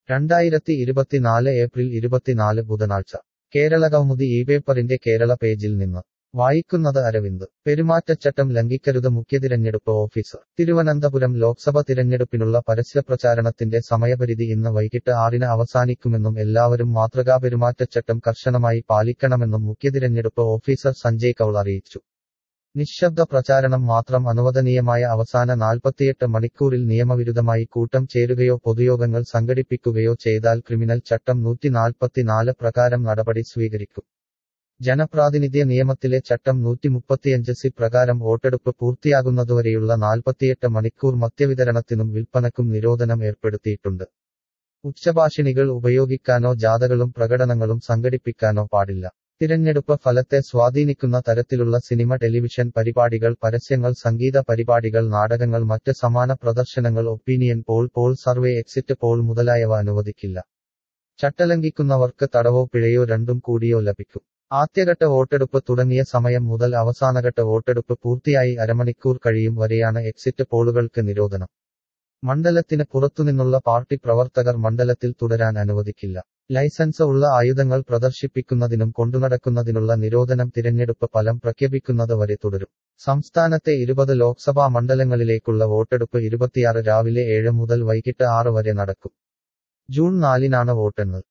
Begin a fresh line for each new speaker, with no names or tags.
രണ്ടായിരത്തി ഇരുപത്തിനാല് ഏപ്രിൽ ഇരുപത്തിനാല് ബുധനാഴ്ച കേരള കൗമുദി ഈ പേപ്പറിന്റെ കേരള പേജിൽ നിന്ന് വായിക്കുന്നത് അരവിന്ദ് പെരുമാറ്റച്ചട്ടം ലംഘിക്കരുത് മുഖ്യതിരഞ്ഞെടുപ്പ് ഓഫീസർ തിരുവനന്തപുരം ലോക്സഭ തിരഞ്ഞെടുപ്പിനുള്ള പരസ്യപ്രചാരണത്തിന്റെ സമയപരിധി ഇന്ന് വൈകിട്ട് ആറിന് അവസാനിക്കുമെന്നും എല്ലാവരും മാതൃകാ പെരുമാറ്റച്ചട്ടം കർശനമായി പാലിക്കണമെന്നും മുഖ്യതിരഞ്ഞെടുപ്പ് ഓഫീസർ സഞ്ജയ് കൌൾ അറിയിച്ചു നിശബ്ദ പ്രചാരണം മാത്രം അനുവദനീയമായ അവസാന നാൽപ്പത്തിയെട്ട് മണിക്കൂറിൽ നിയമവിരുദ്ധമായി കൂട്ടം ചേരുകയോ പൊതുയോഗങ്ങൾ സംഘടിപ്പിക്കുകയോ ചെയ്താൽ ക്രിമിനൽ ചട്ടം നൂറ്റിനാൽപ്പത്തിനാല് പ്രകാരം നടപടി സ്വീകരിക്കും ജനപ്രാതിനിധ്യ നിയമത്തിലെ ചട്ടം നൂറ്റിമുപ്പത്തിയഞ്ച് സി പ്രകാരം വോട്ടെടുപ്പ് പൂർത്തിയാകുന്നതുവരെയുള്ള നാൽപ്പത്തിയെട്ട് മണിക്കൂർ മദ്യവിതരണത്തിനും വിൽപ്പനക്കും നിരോധനം ഏർപ്പെടുത്തിയിട്ടുണ്ട് ഉച്ചഭാഷിണികൾ ഉപയോഗിക്കാനോ ജാഥകളും പ്രകടനങ്ങളും സംഘടിപ്പിക്കാനോ പാടില്ല തിരഞ്ഞെടുപ്പ് ഫലത്തെ സ്വാധീനിക്കുന്ന തരത്തിലുള്ള സിനിമ ടെലിവിഷൻ പരിപാടികൾ പരസ്യങ്ങൾ സംഗീത പരിപാടികൾ നാടകങ്ങൾ മറ്റ് സമാന പ്രദർശനങ്ങൾ opinion poll poll survey exit poll മുതലായവ അനുവദിക്കില്ല ചട്ടലംഘിക്കുന്നവർക്ക് തടവോ പിഴയോ രണ്ടും കൂടിയോ ലഭിക്കും ആദ്യഘട്ട വോട്ടെടുപ്പ് തുടങ്ങിയ സമയം മുതൽ അവസാനഘട്ട വോട്ടെടുപ്പ് പൂർത്തിയായി അരമണിക്കൂർ കഴിയും വരെയാണ് എക്സിറ്റ് പോളുകൾക്ക് നിരോധനം മണ്ഡലത്തിന് പുറത്തുനിന്നുള്ള പാർട്ടി പ്രവർത്തകർ മണ്ഡലത്തിൽ തുടരാൻ അനുവദിക്കില്ല ലൈസൻസ് ഉള്ള ആയുധങ്ങൾ പ്രദർശിപ്പിക്കുന്നതിനും കൊണ്ടുനടക്കുന്നതിനുള്ള നിരോധനം തിരഞ്ഞെടുപ്പ് ഫലം പ്രഖ്യാപിക്കുന്നത് വരെ തുടരും സംസ്ഥാനത്തെ ഇരുപത് ലോക്സഭാ മണ്ഡലങ്ങളിലേക്കുള്ള വോട്ടെടുപ്പ് ഇരുപത്തിയാറ് രാവിലെ ഏഴ് മുതൽ വൈകിട്ട് ആറ് വരെ നടക്കും ജൂൺ നാലിനാണ് വോട്ടെണ്ണൽ